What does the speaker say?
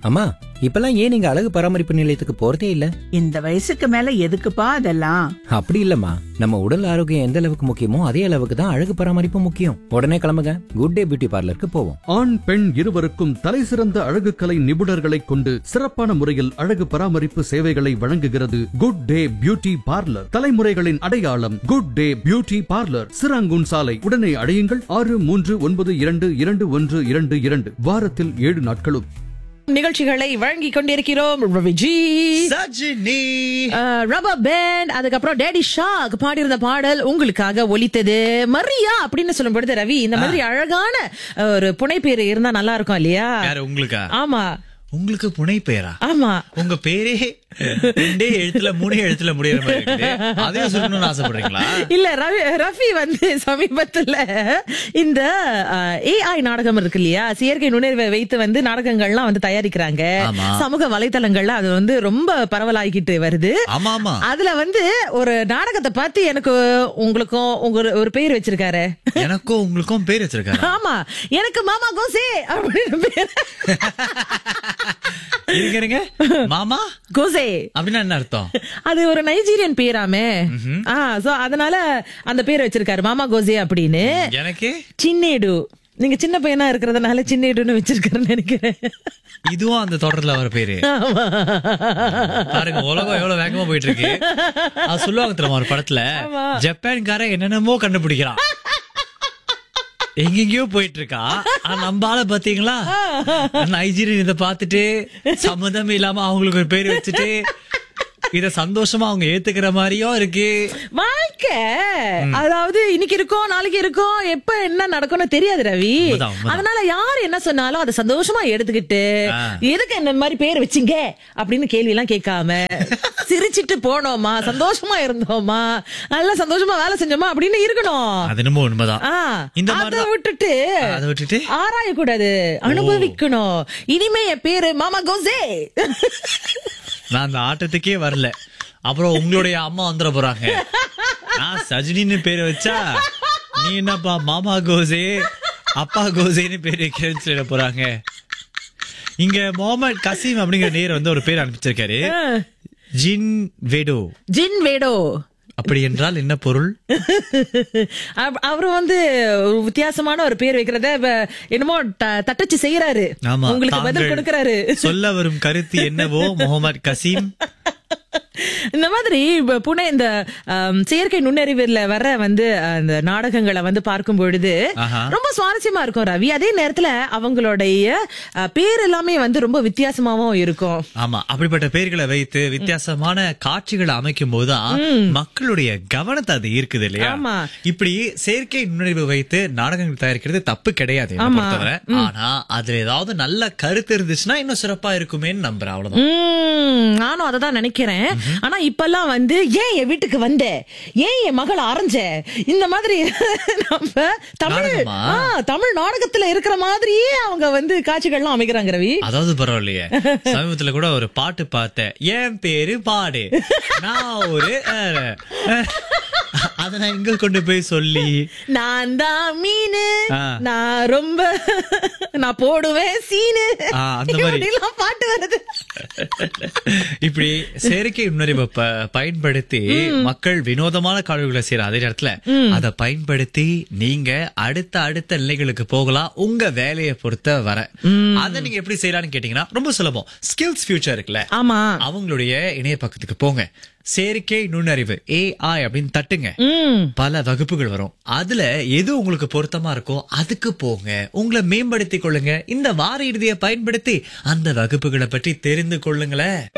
அம்மா இப்பெல்லாம் ஏன் நீங்க அழகு பராமரிப்பு நிலையத்துக்கு போறதே இல்ல இந்த வயசுக்கு மேல எதுக்குப்பா அதெல்லாம் அப்படி இல்லம்மா நம்ம உடல் ஆரோக்கியம் எந்த அளவுக்கு முக்கியமோ அதே அளவுக்கு தான் அழகு பராமரிப்பு முக்கியம் உடனே கிளம்புங்க குட் டே பியூட்டி பார்லருக்கு போவோம் ஆண் பெண் இருவருக்கும் தலைசிறந்த அழகு கலை நிபுணர்களைக் கொண்டு சிறப்பான முறையில் அழகு பராமரிப்பு சேவைகளை வழங்குகிறது குட் டே பியூட்டி பார்லர் தலைமுறைகளின் அடையாளம் good day beauty parlour Serangoon சாலை உடனே அடையுங்கள் ஆறு மூன்று ஒன்பது இரண்டு இரண்டு ஒன்று இரண்டு இரண்டு வாரத்தில் ஏழு நாட்களும் நிகழ்ச்சிகளை வழங்கி கொண்டிருக்கிறோம் ரவிஜி சஜினி ரப்பர் பேண்ட் அதுக்கப்புறம் டேடி ஷாக் பாடியிருந்த பாடல் உங்களுக்காக ஒலித்தது மரியா அப்படின்னு சொல்லும் பொழுது ரவி இந்த மாதிரி அழகான அஹ், ஒரு புனைப்பேர் இருந்தா நல்லா இருக்கும் இல்லையா யாரு உங்களுக்கா ஆமா உங்களுக்கு புனை பெயரா ஆமா உங்க பேரே ரெண்டே எழுத்துல மூணே எழுத்துல முடியற மாதிரி இருக்குது அதையும் சொல்லணும்னு ஆசைப்படுறீங்களா இல்ல ரவி ரஃபி வந்து சமீபத்துல இந்த ஏஐ நாடகம் இருக்கு இல்லையா செயற்கை நுண்ணறிவை வைத்து வந்து நாடகங்கள்லாம் வந்து தயாரிக்கிறாங்க ஆமா. சமூக வலைத்தளங்கள்ல அது வந்து ரொம்ப பரவலாகிக்கிட்டு வருது ஆமா ஆமா அதுல வந்து ஒரு நாடகத்தை பார்த்து எனக்கு உங்களுக்கும் உங்க ஒரு- ஒரு பேர் வச்சிருக்காரு எனக்கும் உங்களுக்கும் பேர் வச்சிருக்காரு ஆமா எனக்கு மாமா கோசே அப்படின்னு பேர் இருங்க இருங்க மாமா கோசே அப்படின்னா என்ன அர்த்தம் அது ஒரு நைஜீரியன் பேராமே ஆ சோ அதனால அந்த பேர் வச்சிருக்காரு மாமா கோசே அப்படின்னு எனக்கு சின்னேடு நீங்க சின்ன பையனா இருக்கிறதுனால சின்னேடுன்னு வச்சிருக்காருன்னு நினைக்கிறேன் இதுவும் அந்த தொடர்ல வர பேரு பாருங்க உலகம் எவ்வளவு வேகமா போயிட்டு இருக்கு அது சொல்லுவாங்க தெரியுமா ஒரு படத்துல ஜப்பான்காரன் என்னென்னமோ கண்டுபிடிக்கிறான் எங்கெங்கயோ போயிட்டு இருக்கா ஆனா நம்ம ஆள பாத்தீங்களா நைஜீரியன் இத பாத்துட்டு சம்மதம் இல்லாம அவங்களுக்கு ஒரு பேர் வச்சுட்டு இத சந்தோஷமா அவங்க ஏத்துக்கிற மாதிரியும் இருக்கு வாழ்க்கை அதாவது இன்னைக்கு இருக்கோம் நாளைக்கு இருக்கோம் எப்ப என்ன நடக்கும்னு தெரியாது ரவி உண்மைதான், உண்மைதான். அதனால யார் என்ன சொன்னாலும் அதை சந்தோஷமா எடுத்துக்கிட்டு எதுக்கு இந்த மாதிரி பேர் வச்சீங்க அப்படின்னு கேள்வி எல்லாம் கேட்காம சிரிச்சிட்டு போனோமா சந்தோஷமா இருந்தோமா நல்லா சந்தோஷமா வேலை செஞ்சோமா அப்படின்னு இருக்கணும் அது என்னமோ உண்மைதான் ஆ, இந்த அதை மாதிரி விட்டுட்டு அதை விட்டுட்டு ஆராய கூடாது அனுபவிக்கணும் இனிமே என் பேரு மாமா கோசே நான் அந்த ஆட்டத்துக்கே வரல அப்புறம் உங்களுடைய அம்மா வந்துட போறாங்க நான் சஜினின்னு பேர் வச்சா நீ என்னப்பா மாமா கோசே அப்பா கோசேன்னு பேர் வைக்கிறேன்னு சொல்லிட போறாங்க இங்க முகமது கசீம் அப்படிங்கிற நேர் வந்து ஒரு பேர் அனுப்பிச்சிருக்காரு ஜின் வெடோ ஜின் வேடோ அப்படி என்றால் என்ன பொருள் அவ- அவரு வந்து ஒரு வித்தியாசமான ஒரு பேர் வைக்கிறத வ- என்னமோ த- தட்டச்சு செய்யறாரு ஆமா உங்களுக்கு பதில் தாங்கள் கொடுக்கறாரு சொல்ல வரும் கருத்து என்னவோ முகமது கசீம் இந்த மாதிரி இப்ப புனே இந்த ஆம், செயற்கை நுண்ணறிவுல வர வந்து அந்த நாடகங்களை வந்து பார்க்கும் பொழுது ஆஹா. ரொம்ப சுவாரஸ்யமா இருக்கும் ரவி அதே நேரத்துல அவங்களுடைய அ, பேர் எல்லாமே வந்து ரொம்ப வித்தியாசமாவும் இருக்கும் ஆமா அப்படிப்பட்ட பெயர்களை வைத்து வித்தியாசமான காட்சிகளை அமைக்கும் போதுதான் மக்களுடைய கவனத்தை அது இருக்குது இல்லையா ஆமா. இப்படி செயற்கை நுண்ணறிவு வைத்து நாடகங்கள் தயாரிக்கிறது தப்பு கிடையாது என்னை ஆமா. பொறுத்தவரை ஆனா அதுல ஏதாவது நல்ல கருத்து இருந்துச்சுன்னா இன்னும் சிறப்பா இருக்குமேன்னு நம்புறேன் அவ்வளவுதான் உம், நானும் அதை தான் நினைக்கிறேன் ஆனா இப்பெல்லாம் வந்து ஏன் என் வீட்டுக்கு வந்த ஏன் என் மகள் அரைஞ்ச இந்த மாதிரி நம்ம தமிழ் நாடகமா? ஆ, தமிழ் நாடகத்துல இருக்கிற மாதிரியே அவங்க வந்து காட்சிகள்லாம் அமைக்கிறாங்க ரவி அதாவது பரவாயில்லையே சமீபத்துல கூட ஒரு பாட்டு பார்த்தேன் என் பேரு பாடு நான் ஒரு அஹ், அஹ், அதை நான் எங்க கொண்டு போய் சொல்லி நான் தான் மீனு ஆ. நான் ரொம்ப நான் போடுவேன் சீனு ஆ, அந்த மாதிரி. இப்படிலாம் பாட்டு வருது இப்படி செயற்கை நுண்ணறிவை ப- பயன்படுத்தி மக்கள் வினோதமான காணொலிகளை செய்யற அதே நேரத்துல அதை பயன்படுத்தி நீங்க அடுத்த அடுத்த நிலைகளுக்கு போகலாம் உங்க வேலையை பொறுத்த வர அதை நீங்க எப்படி செய்யலாம்னு கேட்டீங்கன்னா ரொம்ப சுலபம் ஸ்கில்ஸ் ஃபியூச்சர் இருக்குல்ல ஆமா அவங்களுடைய இணைய பக்கத்துக்கு போங்க செயற்கை நுண்ணறிவு ஏஐ அப்படின்னு தட்டுங்க உம் பல வகுப்புகள் வரும் அதுல எது உங்களுக்கு பொருத்தமா இருக்கோ அதுக்கு போங்க உங்களை மேம்படுத்திக் கொள்ளுங்க இந்த வார இறுதியை பயன்படுத்தி அந்த வகுப்புகளை பற்றி தெரிந்து கொள்ளுங்களேன்